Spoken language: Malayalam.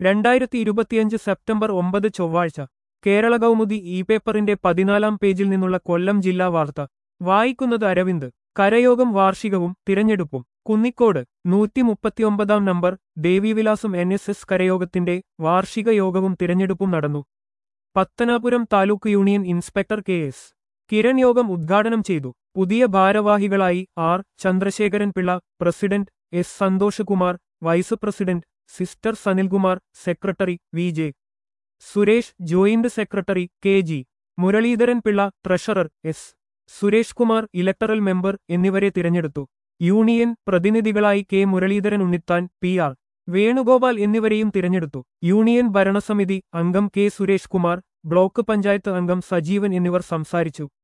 രണ്ടായിരത്തി ഇരുപത്തിയഞ്ച് സെപ്റ്റംബർ ഒമ്പത് ചൊവ്വാഴ്ച കേരള കൗമുദി ഇ പേപ്പറിന്റെ പതിനാലാം പേജിൽ നിന്നുള്ള കൊല്ലം ജില്ലാ വാർത്ത വായിക്കുന്നത് അരവിന്ദ് കരയോഗം വാർഷികവും തിരഞ്ഞെടുപ്പും കുന്നിക്കോട് നൂറ്റി മുപ്പത്തിയൊമ്പതാം number Devivilasam N S S കരയോഗത്തിന്റെ വാർഷിക യോഗവും തിരഞ്ഞെടുപ്പും നടന്നു Pathanapuram taluk union inspector K S Kiran യോഗം ഉദ്ഘാടനം ചെയ്തു പുതിയ ഭാരവാഹികളായി R Chandrasekharan Pillai president S Santhoshkumar vice president sister Sanilkumar secretary V J Suresh joint secretary K G Muraleedharan Pillai treasurer S Suresh Kumar electoral member എന്നിവരെ തിരഞ്ഞെടുത്തു യൂണിയൻ പ്രതിനിധികളായി K Muraleedharan Unnithan P R Venugopal എന്നിവരെയും തിരഞ്ഞെടുത്തു യൂണിയൻ ഭരണസമിതി അംഗം കെ സുരേഷ് കുമാർ ബ്ലോക്ക് പഞ്ചായത്ത് അംഗം സജീവൻ എന്നിവർ സംസാരിച്ചു